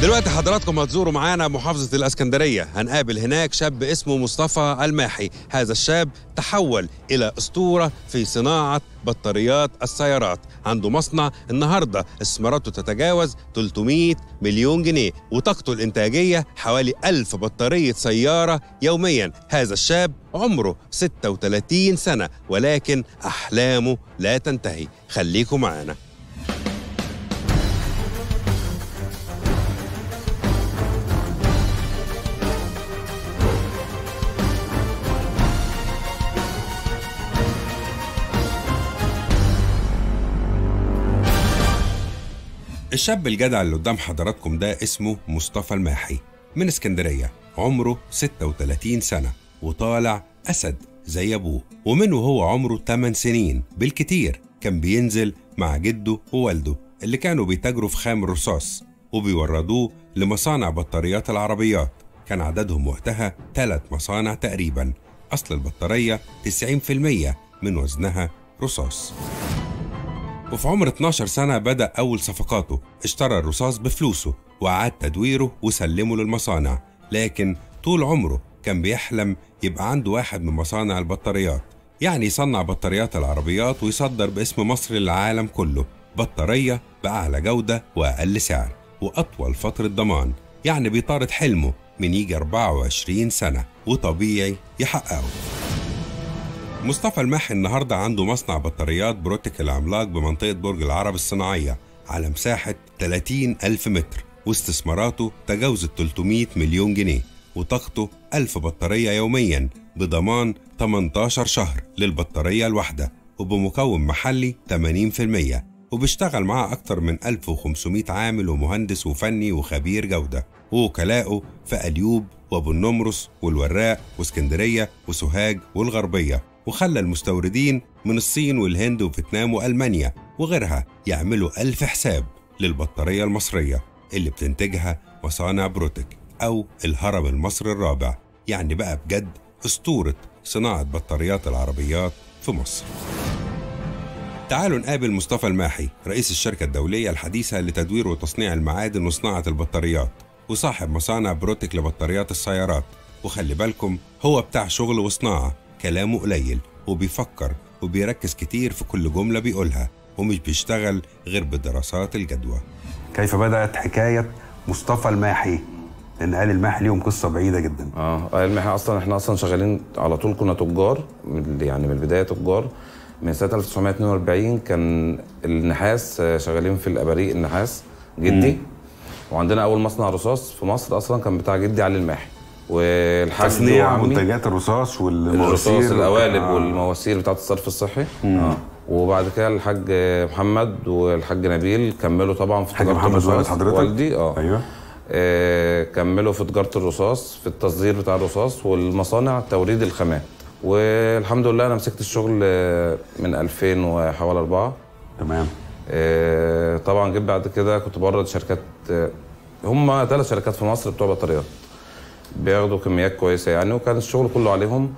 دلوقتي حضراتكم هتزوروا معانا محافظة الأسكندرية هنقابل هناك شاب اسمه مصطفى الماحي هذا الشاب تحول إلى أسطورة في صناعة بطاريات السيارات عنده مصنع النهاردة استثماراته تتجاوز 300 مليون جنيه وطاقته الإنتاجية حوالي 1000 بطارية سيارة يوميا هذا الشاب عمره 36 سنة ولكن أحلامه لا تنتهي خليكم معانا الشاب الجدع اللي قدام حضراتكم ده اسمه مصطفى الماحي من اسكندرية عمره 36 سنة وطالع أسد زي أبوه ومن وهو عمره 8 سنين بالكتير كان بينزل مع جده ووالده اللي كانوا بيتاجروا في خام الرصاص وبيوردوه لمصانع بطاريات العربيات كان عددهم وقتها ثلاث مصانع تقريبا أصل البطارية 90% من وزنها رصاص وفي عمر 12 سنة بدأ أول صفقاته اشترى الرصاص بفلوسه وأعاد تدويره وسلمه للمصانع لكن طول عمره كان بيحلم يبقى عنده واحد من مصانع البطاريات يعني يصنع بطاريات العربيات ويصدر باسم مصر للعالم كله بطارية بأعلى جودة وأقل سعر وأطول فترة ضمان يعني بيطارد حلمه من يجي 24 سنة وطبيعي يحققه مصطفى الماحي النهاردة عنده مصنع بطاريات بروتك العملاق بمنطقة برج العرب الصناعية على مساحة 30 ألف متر واستثماراته تجاوزت 300 مليون جنيه وطاقته 1000 بطارية يوميا بضمان 18 شهر للبطارية الواحدة وبمكون محلي 80% وبيشتغل معاه أكتر من 1500 عامل ومهندس وفني وخبير جودة ووكلاءه في أليوب وأبو النمرس والوراق واسكندرية وسوهاج والغربية وخلى المستوردين من الصين والهند وفيتنام وألمانيا وغيرها يعملوا ألف حساب للبطارية المصرية اللي بتنتجها مصانع بروتك أو الهرم المصري الرابع يعني بقى بجد أسطورة صناعة بطاريات العربيات في مصر تعالوا نقابل مصطفى الماحي رئيس الشركة الدولية الحديثة لتدوير وتصنيع المعادن وصناعة البطاريات وصاحب مصانع بروتك لبطاريات السيارات وخلي بالكم هو بتاع شغل وصناعة كلامه قليل وبيفكر وبيركز كتير في كل جملة بيقولها ومش بيشتغل غير بدراسات الجدوى كيف بدأت حكاية مصطفى الماحي؟ لأن آل الماحي ليهم قصة بعيدة جدا اه آل الماحي اصلا احنا اصلا شغالين على طول كنا تجار من- يعني من البدايه تجار من سنه 1942 كان النحاس آه، شغالين في الاباريق النحاس جدي وعندنا اول مصنع رصاص في مصر اصلا كان بتاع جدي علي الماحي والحاج تصنيع وعمي- منتجات الرصاص والمواسير الرصاص القوالب آه. والمواسير بتاعه الصرف الصحي اه وبعد كده الحاج محمد والحاج نبيل كملوا طبعا في الحاج تجارة محمد الرصاص. والد حضرتك؟ والدي اه ايوه آه، كملوا في تجاره الرصاص في التصدير بتاع الرصاص والمصانع توريد الخامات والحمد لله انا مسكت الشغل آه، من 2000 وحوالي أربعة تمام آه، طبعا جيت بعد كده كنت بورد شركات آه، هم ثلاث شركات في مصر بتوع بطاريات بياخدوا كميات كويسه يعني وكان الشغل كله عليهم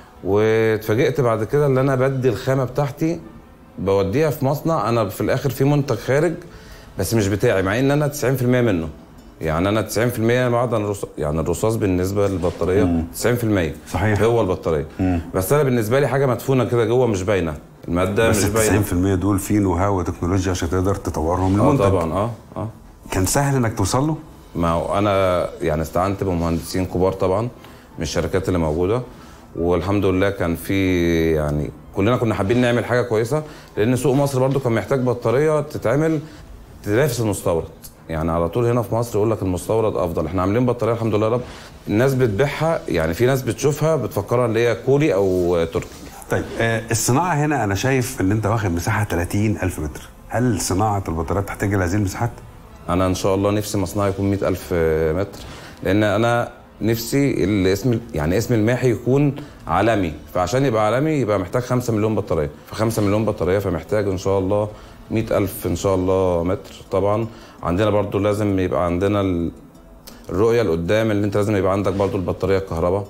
واتفاجئت بعد كده ان انا بدي الخامه بتاعتي بوديها في مصنع انا في الاخر في منتج خارج بس مش بتاعي مع ان انا 90% منه يعني انا 90% معدن الرصاص يعني الرصاص بالنسبه للبطاريه 90% صحيح. هو البطاريه بس انا بالنسبه لي حاجه مدفونه كده جوه مش باينه الماده بس مش باينه ال 90% دول في نو هاو وتكنولوجيا عشان تقدر تطورهم اه لمنتج طبعا اه اه كان سهل انك توصل له؟ ما هو انا يعني استعنت بمهندسين كبار طبعا من الشركات اللي موجوده والحمد لله كان في يعني كلنا كنا حابين نعمل حاجه كويسه لان سوق مصر برضو كان محتاج بطاريه تتعمل تنافس المستورد يعني على طول هنا في مصر يقول لك المستورد افضل احنا عاملين بطاريه الحمد لله يا رب الناس بتبيعها يعني في ناس بتشوفها بتفكرها ان هي كوري او تركي طيب آه الصناعه هنا انا شايف ان انت واخد مساحه 30 الف متر هل صناعه البطاريات تحتاج الى هذه المساحات؟ انا ان شاء الله نفسي مصنعي يكون 100000 متر لان انا نفسي الاسم يعني اسم الماحي يكون عالمي فعشان يبقى عالمي يبقى محتاج 5 مليون بطاريه ف5 مليون بطاريه فمحتاج ان شاء الله 100000 ان شاء الله متر طبعا عندنا برضو لازم يبقى عندنا ال- الرؤيه لقدام اللي انت لازم يبقى عندك برضو البطاريه الكهرباء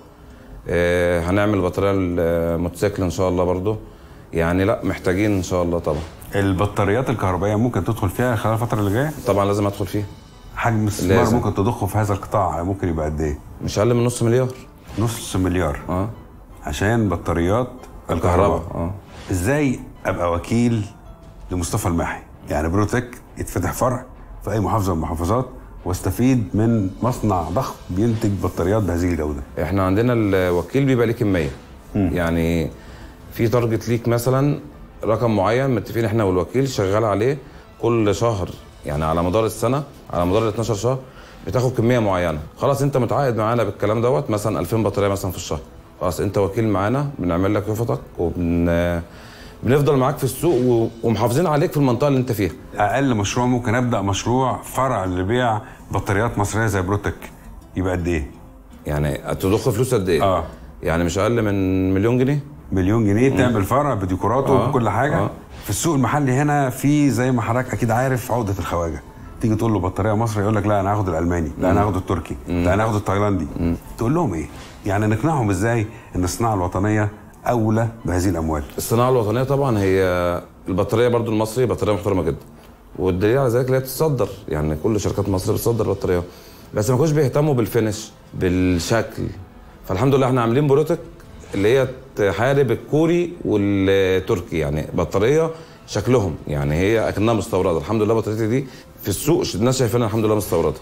آه، هنعمل بطاريه الموتوسيكل ان شاء الله برضو يعني لا محتاجين ان شاء الله طبعا البطاريات الكهربائيه ممكن تدخل فيها خلال الفتره اللي جايه؟ طبعا لازم ادخل فيه حجم الاستثمار لازم. ممكن تضخه في هذا القطاع ممكن يبقى قد ايه؟ مش اقل من نص مليار نص مليار اه عشان بطاريات الكهرباء الكهرباء اه ازاي ابقى وكيل لمصطفى الماحي يعني بروتك يتفتح فرع في اي محافظه من المحافظات واستفيد من مصنع ضخم بينتج بطاريات بهذه الجوده احنا عندنا الوكيل بيبقى ليه كميه يعني في تارجت ليك مثلا رقم معين متفقين احنا والوكيل شغال عليه كل شهر يعني على مدار السنه على مدار ال 12 شهر بتاخد كميه معينه خلاص انت متعاقد معانا بالكلام دوت مثلا 2000 بطاريه مثلا في الشهر خلاص انت وكيل معانا بنعمل لك يفطك وبن بنفضل معاك في السوق و- ومحافظين عليك في المنطقه اللي انت فيها اقل مشروع ممكن ابدا مشروع فرع لبيع بطاريات مصريه زي بروتك يبقى قد ايه؟ يعني تضخ فلوس قد ايه؟ اه يعني مش اقل من مليون جنيه مليون جنيه تعمل فرع بديكوراته آه، وبكل حاجه آه. في السوق المحلي هنا في زي ما حضرتك اكيد عارف عقده الخواجه تيجي تقول له بطاريه مصري يقول لك لا انا هاخد الالماني لا انا هاخد التركي لا انا هاخد التايلاندي تقول لهم ايه يعني نقنعهم ازاي ان الصناعه الوطنيه اولى بهذه الاموال الصناعه الوطنيه طبعا هي البطاريه برضو المصري بطاريه محترمه جدا والدليل على ذلك اللي هي بتتصدر يعني كل شركات مصر بتصدر بطاريات بس ما كانوش بيهتموا بالفينش بالشكل فالحمد لله احنا عاملين بروتك اللي هي تحارب الكوري والتركي يعني بطاريه شكلهم يعني هي اكنها مستورده الحمد لله بطاريتي دي في السوق الناس شايفينها الحمد لله مستورده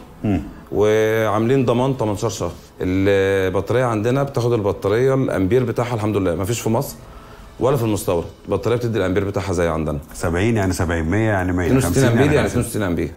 وعاملين ضمان 18 شهر البطاريه عندنا بتاخد البطاريه الامبير بتاعها الحمد لله ما فيش في مصر ولا في المستورد البطاريه بتدي الامبير بتاعها زي عندنا 70 يعني 70 100 يعني 100 62 امبير يعني 50. 62 امبير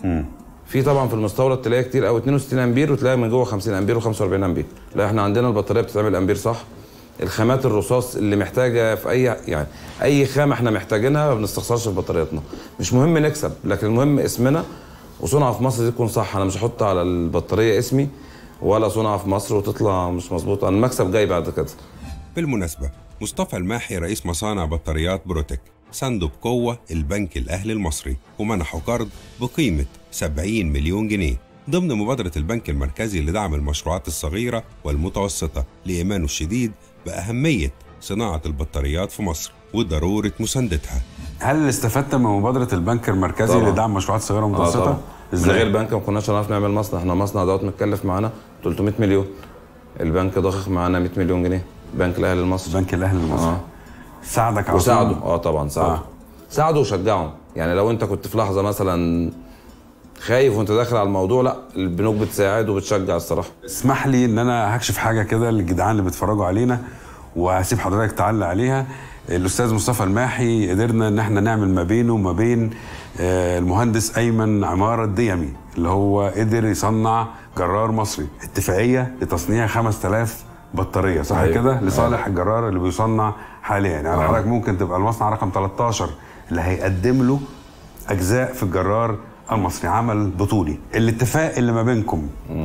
في طبعا في المستورد تلاقي كتير قوي 62 امبير وتلاقي من جوه 50 امبير و45 امبير لا احنا عندنا البطاريه بتتعمل امبير صح الخامات الرصاص اللي محتاجه في اي يعني اي خامه احنا محتاجينها ما بنستخسرش في بطارياتنا مش مهم نكسب لكن المهم اسمنا وصنع في مصر دي تكون صح انا مش هحط على البطاريه اسمي ولا صنع في مصر وتطلع مش مظبوطه انا المكسب جاي بعد كده بالمناسبة مصطفى الماحي رئيس مصانع بطاريات بروتك سنده بقوة البنك الأهلي المصري ومنحه قرض بقيمة 70 مليون جنيه ضمن مبادرة البنك المركزي لدعم المشروعات الصغيرة والمتوسطة لإيمانه الشديد بأهمية صناعة البطاريات في مصر وضرورة مساندتها هل استفدت من مبادره البنك المركزي طبعاً. لدعم مشروعات صغيره اه ومتوسطه؟ طبعا من غير البنك ما كناش هنعرف نعمل مصنع احنا مصنع دوت متكلف معانا 300 مليون البنك ضخ معانا 100 مليون جنيه بنك الاهلي المصري البنك الاهلي المصري اه ساعدك على وساعده طول؟ اه طبعا ساعده آه. آه. ساعده وشجعه يعني لو انت كنت في لحظه مثلا خايف وانت داخل على الموضوع لا البنوك بتساعد وبتشجع الصراحه اسمح لي ان انا هكشف حاجه كده للجدعان اللي بيتفرجوا علينا وهسيب حضرتك تعلق عليها الاستاذ مصطفى الماحي قدرنا ان احنا نعمل ما بينه وما بين آه، المهندس ايمن عماره الديمي اللي هو قدر يصنع جرار مصري اتفاقيه لتصنيع 5000 بطاريه صح أيوة. كده لصالح الجرار اللي بيصنع حاليا يعني آه. حضرتك ممكن تبقى المصنع رقم 13 اللي هيقدم له اجزاء في الجرار المصري عمل بطولي الاتفاق اللي ما بينكم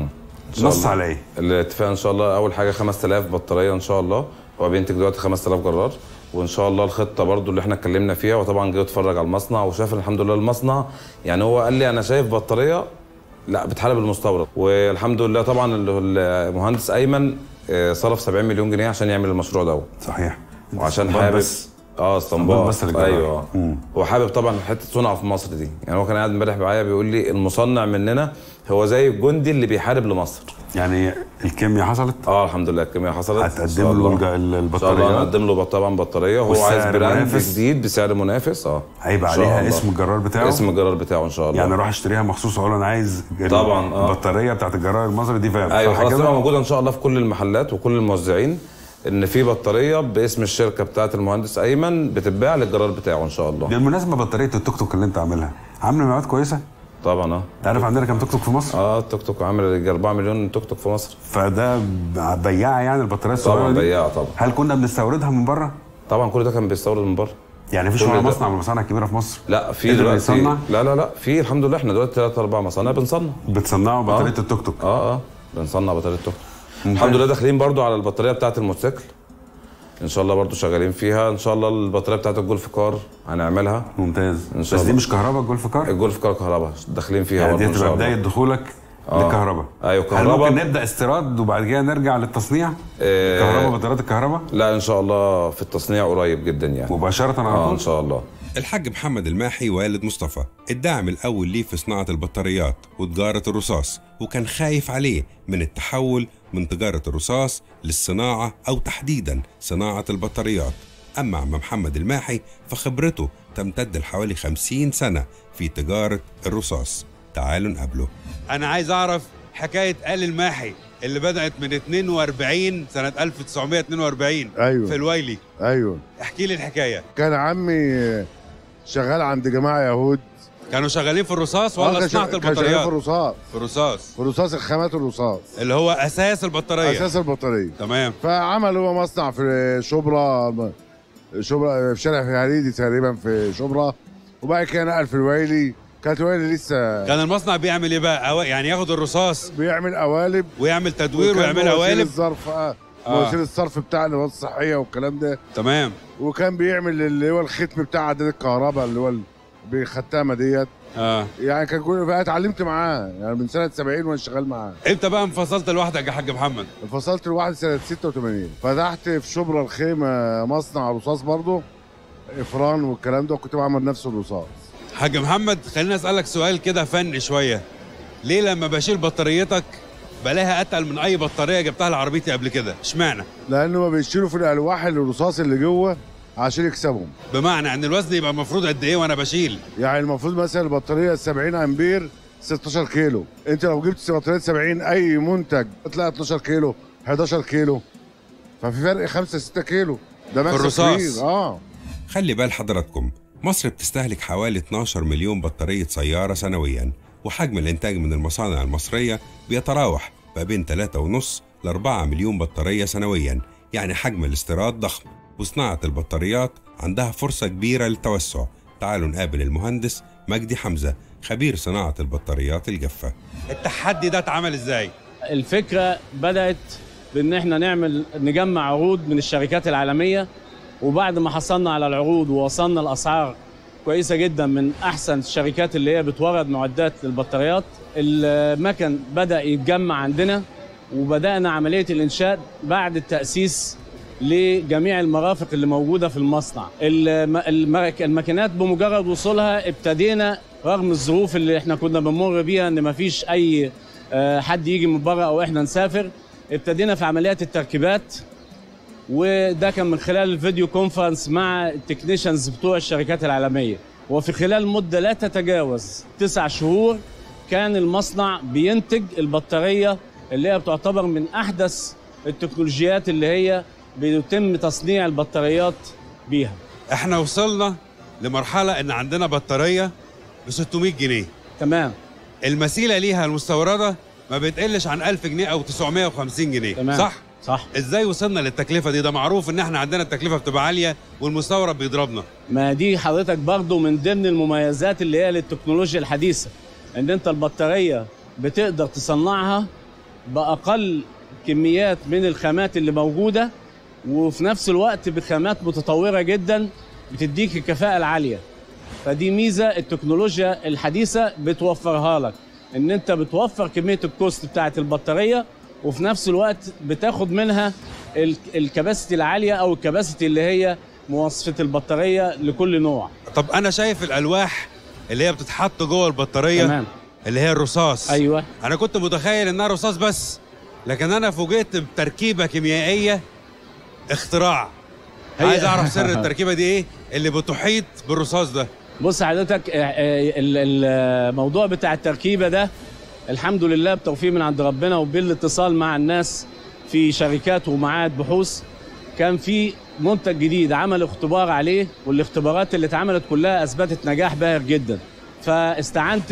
شاء نص الله. على ايه الاتفاق ان شاء الله اول حاجه 5000 بطاريه ان شاء الله هو بينتج دلوقتي 5000 جرار وان شاء الله الخطه برضو اللي احنا اتكلمنا فيها وطبعا جه اتفرج على المصنع وشاف الحمد لله المصنع يعني هو قال لي انا شايف بطاريه لا بتحارب المستورد والحمد لله طبعا ال- المهندس ايمن آه، صرف 70 مليون جنيه عشان يعمل المشروع دوت صحيح وعشان استنباط حابب بس اه استنباط بس للجرار. ايوه مم. هو حابب طبعا حته صنع في مصر دي يعني هو كان قاعد امبارح معايا بيقول لي المصنع مننا هو زي الجندي اللي بيحارب لمصر يعني الكيمياء حصلت اه الحمد لله الكميه حصلت إن شاء هتقدم له الله. الج- ال- ان شاء الله البطاريات هنقدم له طبعا بطاريه هو والسعر عايز براند منافس؟ جديد بسعر منافس اه هيبقى إن شاء عليها الله. اسم الجرار بتاعه اسم الجرار بتاعه ان شاء الله يعني اروح اشتريها مخصوص اقول انا عايز ال- طبعاً، آه. البطاريه بتاعت الجرار المصري دي فاهم ايوه صح خلاص كده؟ تبقى موجوده ان شاء الله في كل المحلات وكل الموزعين ان في بطاريه باسم الشركه بتاعه المهندس ايمن بتتباع للجرار بتاعه ان شاء الله بالمناسبه بطاريه التوك توك اللي انت عاملها عامله مبيعات كويسه طبعا اه انت عارف عندنا كام توك توك في مصر اه التوك توك عامل يجي 4 مليون توك توك في مصر فده ب- بياعه يعني البطاريه الصغيره طبعا دي بياع طبعا هل كنا بنستوردها من بره طبعا كل ده كان بيستورد من بره يعني مفيش كل ولا ده. مصنع من المصانع الكبيره في مصر لا في قدر دلوقتي يصنع؟ لا لا لا في الحمد لله احنا دلوقتي ثلاث اربع مصانع بنصنع بتصنعوا بطاريه آه. التوك توك اه اه بنصنع بطاريه توك الحمد لله داخلين برضو على البطاريه بتاعه الموتوسيكل ان شاء الله برضو شغالين فيها ان شاء الله البطاريه بتاعه الجولف كار هنعملها ممتاز إن شاء بس دي الله. مش كهرباء الجولف كار الجولف كار كهرباء داخلين فيها يعني برضو دي ان شاء هتبقى بدايه الله دخولك آه. للكهرباء ايوه هل كهرباء ممكن نبدا استيراد وبعد كده نرجع للتصنيع؟ آه. كهرباء بطاريات الكهرباء لا ان شاء الله في التصنيع قريب جدا يعني مباشره على اه طول ان شاء الله الحاج محمد الماحي والد مصطفى الداعم الأول ليه في صناعة البطاريات وتجارة الرصاص وكان خايف عليه من التحول من تجارة الرصاص للصناعة أو تحديدا صناعة البطاريات أما عم محمد الماحي فخبرته تمتد لحوالي 50 سنة في تجارة الرصاص تعالوا نقابله انا عايز اعرف حكايه آل الماحي اللي بدأت من 42 سنة 1942 أيوة. في الويلي ايوه احكي لي الحكاية كان عمي شغال عند جماعه يهود كانوا شغالين في الرصاص آه، ولا كان صناعة شغ- كان شغال في البطاريات الرصاص في الرصاص في الرصاص الخامات الرصاص اللي هو أساس البطارية اساس البطاريه تمام فعمل هو مصنع في شبرا شبرا في شارع في هريدي تقريبا في شبرا وبعد كده نقل في الويلي كانت الويلي لسه كان المصنع بيعمل ايه بقى أو- يعني ياخد الرصاص بيعمل قوالب ويعمل تدوير وكان ويعمل مواسير قوالب الظرف اه آه. مواسير الصرف بتاع اللي هو الصحيه والكلام ده تمام وكان بيعمل اللي هو الختم بتاع عداد الكهرباء اللي هو ال- بالختامه ديت اه يعني كان كل بقى اتعلمت معاه يعني من سنه 70 وانا شغال معاه امتى بقى انفصلت لوحدك يا حاج محمد انفصلت لواحد سنه 86 فتحت في شبرا الخيمه مصنع رصاص برضه افران والكلام ده كنت بعمل نفس الرصاص حاج محمد خليني اسالك سؤال كده فني شويه ليه لما بشيل بطاريتك بلاقيها اتقل من اي بطاريه جبتها لعربيتي قبل كده اشمعنى لانه ما بيشيلوا في الالواح الرصاص اللي جوه عشان يكسبهم بمعنى ان الوزن يبقى المفروض قد ايه وانا بشيل يعني المفروض مثلا البطاريه 70 امبير 16 كيلو انت لو جبت بطاريه 70 اي منتج تلاقي 12 كيلو 11 كيلو ففي فرق 5 6 كيلو ده مكسب الرصاص. كبير اه خلي بال حضراتكم مصر بتستهلك حوالي 12 مليون بطارية سيارة سنويا وحجم الإنتاج من المصانع المصرية بيتراوح ما بين 3.5 ل 4 مليون بطارية سنويا يعني حجم الاستيراد ضخم وصناعة البطاريات عندها فرصة كبيرة للتوسع تعالوا نقابل المهندس مجدي حمزة خبير صناعة البطاريات الجافة التحدي ده اتعمل ازاي الفكرة بدأت بإن إحنا نعمل نجمع عروض من الشركات العالمية وبعد ما حصلنا على العروض ووصلنا لأسعار كويسة جدا من أحسن الشركات اللي هي بتورد معدات للبطاريات المكن بدأ يتجمع عندنا وبدأنا عملية الإنشاء بعد التأسيس لجميع المرافق اللي موجودة في المصنع الم- المرك- الماكينات بمجرد وصولها ابتدينا رغم الظروف اللي احنا كنا بنمر بيها ان مفيش اي آه، حد يجي من بره او احنا نسافر ابتدينا في عمليات التركيبات وده كان من خلال الفيديو كونفرنس مع التكنيشنز بتوع الشركات العالمية وفي خلال مدة لا تتجاوز تسع شهور كان المصنع بينتج البطارية اللي هي بتعتبر من أحدث التكنولوجيات اللي هي بيتم تصنيع البطاريات بيها احنا وصلنا لمرحله ان عندنا بطاريه ب 600 جنيه تمام المسيله ليها المستورده ما بتقلش عن 1000 جنيه او 950 جنيه تمام صح صح ازاي وصلنا للتكلفه دي ده معروف ان احنا عندنا التكلفه بتبقى عاليه والمستورد بيضربنا ما دي حضرتك برضو من ضمن المميزات اللي هي للتكنولوجيا الحديثة ان انت البطارية بتقدر تصنعها بأقل كميات من الخامات اللي موجودة وفي نفس الوقت بخامات متطورة جدا بتديك الكفاءة العالية فدي ميزة التكنولوجيا الحديثة بتوفرها لك ان انت بتوفر كمية الكوست بتاعت البطارية وفي نفس الوقت بتاخد منها ال- الكباسيتي العالية او الكباسيتي اللي هي مواصفة البطارية لكل نوع طب انا شايف الالواح اللي هي بتتحط جوه البطاريه تمام اللي هي الرصاص ايوه انا كنت متخيل انها رصاص بس لكن انا فوجئت بتركيبه كيميائيه اختراع هي- عايز اعرف سر التركيبه دي ايه اللي بتحيط بالرصاص ده بص حضرتك آه، آه، ال- الموضوع بتاع التركيبه ده الحمد لله بتوفيق من عند ربنا وبالاتصال مع الناس في شركات ومعاهد بحوث كان في منتج جديد عمل اختبار عليه والاختبارات اللي اتعملت كلها اثبتت نجاح باهر جدا فاستعنت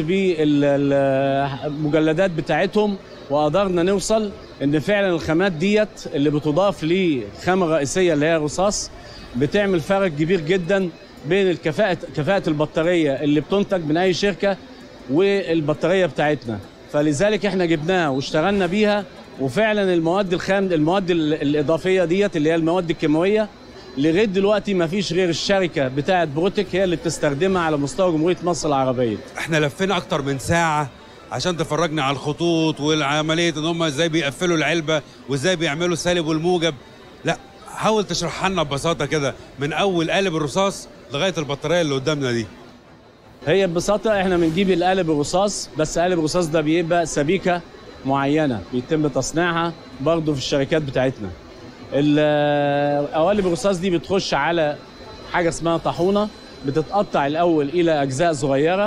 بالمجلدات بتاعتهم وقدرنا نوصل ان فعلا الخامات ديت اللي بتضاف للخامه الرئيسيه اللي هي الرصاص بتعمل فرق كبير جدا بين الكفاءة كفاءة البطارية اللي بتنتج من أي شركة والبطارية بتاعتنا فلذلك احنا جبناها واشتغلنا بيها وفعلا المواد الخام المواد ال- الإضافية ديت اللي هي المواد الكيماوية لغاية دلوقتي ما فيش غير الشركة بتاعت بروتك هي اللي بتستخدمها على مستوى جمهورية مصر العربية احنا لفينا اكتر من ساعه عشان تفرجنا على الخطوط والعمليه ان هم ازاي بيقفلوا العلبه وازاي بيعملوا السالب والموجب لا حاول تشرحها لنا ببساطه كده من اول قالب الرصاص لغايه البطاريه اللي قدامنا دي هي ببساطة احنا بنجيب القالب الرصاص بس قالب الرصاص ده بيبقى سبيكة معينة بيتم تصنيعها برضه في الشركات بتاعتنا ال- قوالب الرصاص دي بتخش على حاجة اسمها طاحونة بتتقطع الأول إلى أجزاء صغيرة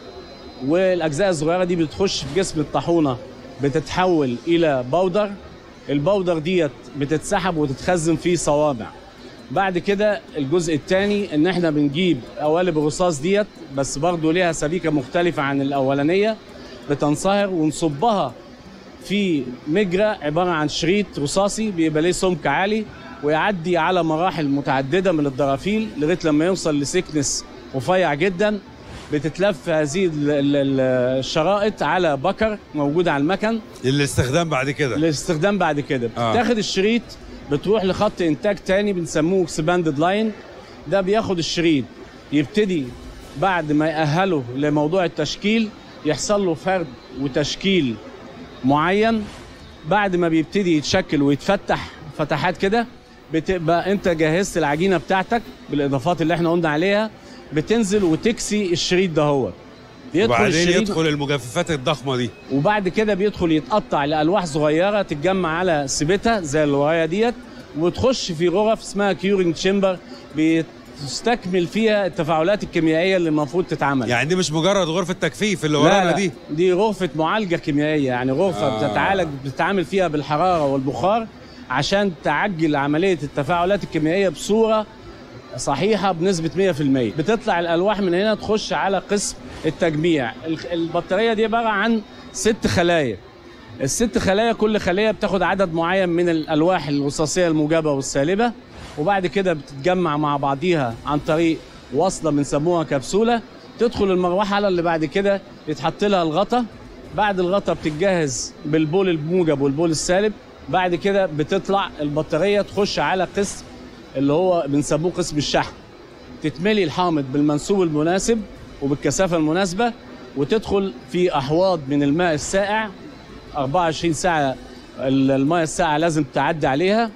والأجزاء الصغيرة دي بتخش في جسم الطاحونة بتتحول إلى بودر البودر ديت بتتسحب وتتخزن في صوامع بعد كده الجزء الثاني ان احنا بنجيب قوالب الرصاص ديت بس برضه ليها سبيكه مختلفه عن الاولانيه بتنصهر ونصبها في مجرى عباره عن شريط رصاصي بيبقى ليه سمك عالي ويعدي على مراحل متعدده من الدرافيل لغايه لما يوصل لسكنس رفيع جدا بتتلف هذه ال- ال- ال- الشرائط على بكر موجود على المكن للاستخدام بعد كده للاستخدام بعد كده آه. بتاخد الشريط بتروح لخط انتاج تاني بنسموه اكسباندد لاين ده بياخد الشريط يبتدي بعد ما يأهله لموضوع التشكيل يحصل له فرد وتشكيل معين بعد ما بيبتدي يتشكل ويتفتح فتحات كده بتبقى انت جهزت العجينه بتاعتك بالاضافات اللي احنا قلنا عليها بتنزل وتكسي الشريط ده هو يدخل وبعدين الشريط يدخل المجففات الضخمه دي وبعد كده بيدخل يتقطع لالواح صغيره تتجمع على سبتها زي اللي ورايا ديت وتخش في غرف اسمها كيورنج تشامبر بتستكمل فيها التفاعلات الكيميائيه اللي المفروض تتعمل يعني دي مش مجرد غرفه تكفيف اللي ورانا دي دي غرفه معالجه كيميائيه يعني غرفه آه. آه. بتتعالج بتتعامل فيها بالحراره والبخار عشان تعجل عمليه التفاعلات الكيميائيه بصوره صحيحه بنسبه 100% بتطلع الالواح من هنا تخش على قسم التجميع الخ- البطاريه دي عباره عن ست خلايا الست خلايا كل خليه بتاخد عدد معين من الالواح الرصاصيه الموجبه والسالبه وبعد كده بتتجمع مع بعضيها عن طريق وصله بنسموها كبسوله تدخل المروحه اللي بعد كده يتحط لها الغطا بعد الغطا بتتجهز بالبول الموجب والبول السالب بعد كده بتطلع البطاريه تخش على قسم اللي هو بنسموه قسم الشحن تتملي الحامض بالمنسوب المناسب وبالكثافه المناسبه وتدخل في احواض من الماء الساقع 24 ساعه ال- الماء الساقعه لازم تعدي عليها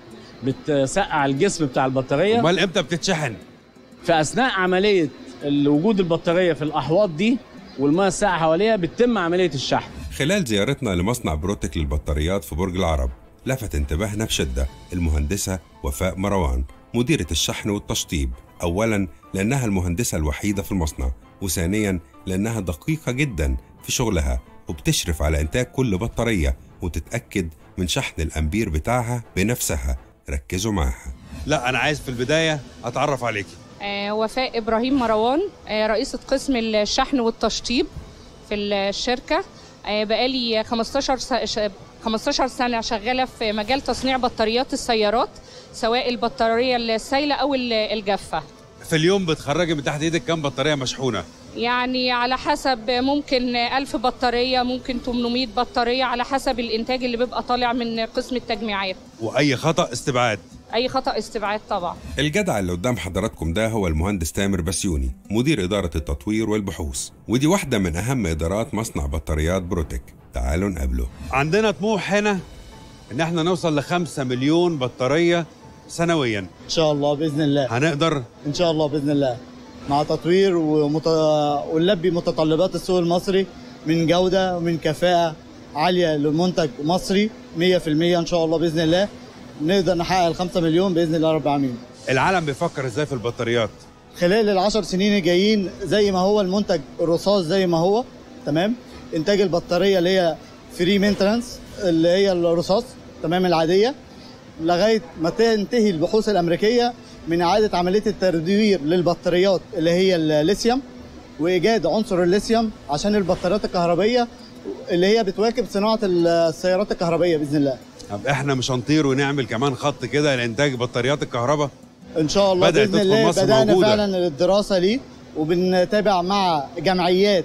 بتسقع الجسم بتاع البطاريه امال امتى بتتشحن في اثناء عمليه ال- وجود البطاريه في الاحواض دي والماء الساقع حواليها بتتم عمليه الشحن خلال زيارتنا لمصنع بروتك للبطاريات في برج العرب لفت انتباهنا بشدة المهندسة وفاء مروان مديرة الشحن والتشطيب أولا لأنها المهندسة الوحيدة في المصنع وثانيا لأنها دقيقة جدا في شغلها وبتشرف على إنتاج كل بطارية وتتأكد من شحن الأمبير بتاعها بنفسها ركزوا معاها لا انا عايز في البدايه اتعرف عليكي آه، وفاء ابراهيم مروان آه، رئيسه قسم الشحن والتشطيب في الشركه آه، بقالي 15 س- ش- 15 سنه شغاله في مجال تصنيع بطاريات السيارات سواء البطاريه السائله او ال- الجافه في اليوم بتخرجي من تحت ايدك كام بطاريه مشحونه يعني على حسب ممكن 1000 بطاريه ممكن 800 بطاريه على حسب الانتاج اللي بيبقى طالع من قسم التجميعات واي خطا استبعاد اي خطا استبعاد طبعا الجدع اللي قدام حضراتكم ده هو المهندس تامر بسيوني مدير إدارة التطوير والبحوث ودي واحدة من أهم إدارات مصنع بطاريات بروتك تعالوا نقابله عندنا طموح هنا ان احنا نوصل ل 5 مليون بطاريه سنويا ان شاء الله باذن الله هنقدر ان شاء الله باذن الله مع تطوير ومت... ونلبي متطلبات السوق المصري من جوده ومن كفاءه عاليه لمنتج مصري 100% ان شاء الله باذن الله نقدر نحقق ال 5 مليون باذن الله رب العالمين العالم بيفكر ازاي في البطاريات خلال العشر سنين الجايين زي ما هو المنتج الرصاص زي ما هو تمام انتاج البطاريه اللي هي فري مينتنانس اللي هي الرصاص تمام العاديه لغايه ما تنتهي البحوث الامريكيه من اعاده عمليه التدوير للبطاريات اللي هي الليثيوم وايجاد عنصر الليثيوم عشان البطاريات الكهربائيه اللي هي بتواكب صناعه السيارات الكهربائيه باذن الله طب احنا مش هنطير ونعمل كمان خط كده لانتاج بطاريات الكهرباء ان شاء الله بدأت باذن تدخل الله مصر بدانا موجودة. فعلا الدراسه ليه وبنتابع مع جمعيات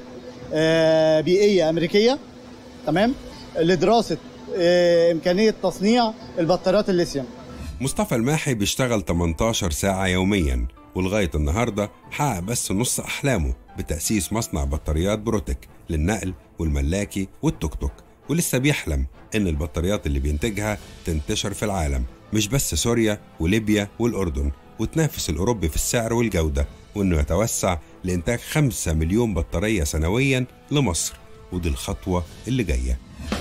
آه، بيئيه امريكيه تمام لدراسه آه، امكانيه تصنيع البطاريات الليثيوم مصطفى الماحي بيشتغل 18 ساعة يوميا ولغاية النهاردة حقق بس نص أحلامه بتأسيس مصنع بطاريات بروتك للنقل والملاكي والتوك توك ولسه بيحلم إن البطاريات اللي بينتجها تنتشر في العالم مش بس سوريا وليبيا والأردن وتنافس الأوروبي في السعر والجودة وإنه يتوسع لإنتاج 5 مليون بطارية سنويا لمصر ودي الخطوة اللي جاية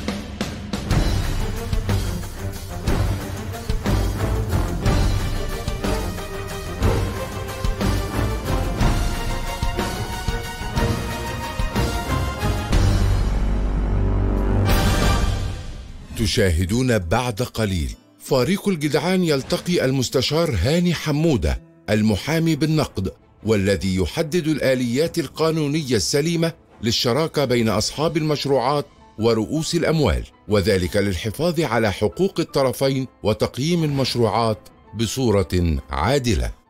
تشاهدون بعد قليل فريق الجدعان يلتقي المستشار هاني حموده المحامي بالنقد والذي يحدد الاليات القانونيه السليمه للشراكه بين اصحاب المشروعات ورؤوس الاموال وذلك للحفاظ على حقوق الطرفين وتقييم المشروعات بصوره عادله